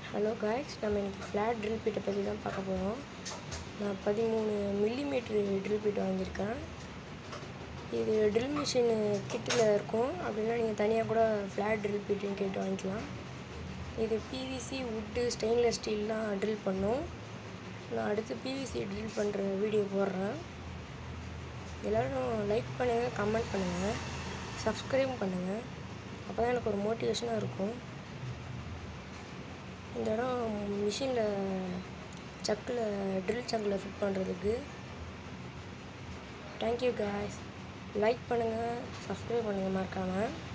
hello guys நம்ம இன்னைக்கு flat drill பீட்டை பற்றி தான் பார்க்க போகிறோம் நான் பதிமூணு மில்லிமீட்ரு ட்ரில் பீட் வாங்கியிருக்கேன் இது ட்ரில் மிஷின் கிட்டில் இருக்கும் அப்படின்னா நீங்கள் தனியாக கூட ஃப்ளாட் ட்ரில் பீட்டுன்னு கேட்டு வாங்கிக்கலாம் இது பிவிசி வுட்டு ஸ்டெயின்லெஸ் ஸ்டீல்லாம் ட்ரில் பண்ணும் நான் அடுத்து பிவிசி ட்ரில் பண்ணுற வீடியோ போடுறேன் எல்லோரும் லைக் பண்ணுங்கள் கமெண்ட் பண்ணுங்கள் சப்ஸ்கிரைப் பண்ணுங்கள் அப்போ தான் எனக்கு ஒரு மோட்டிவேஷனாக இருக்கும் இந்த இடம் மிஷினில் சக்கில் ட்ரில் சக்கில் ஃபிட் பண்ணுறதுக்கு தேங்க்யூ காய்ஸ் லைக் பண்ணுங்கள் சப்ஸ்கிரைப் பண்ணுங்கள் மறக்காமல்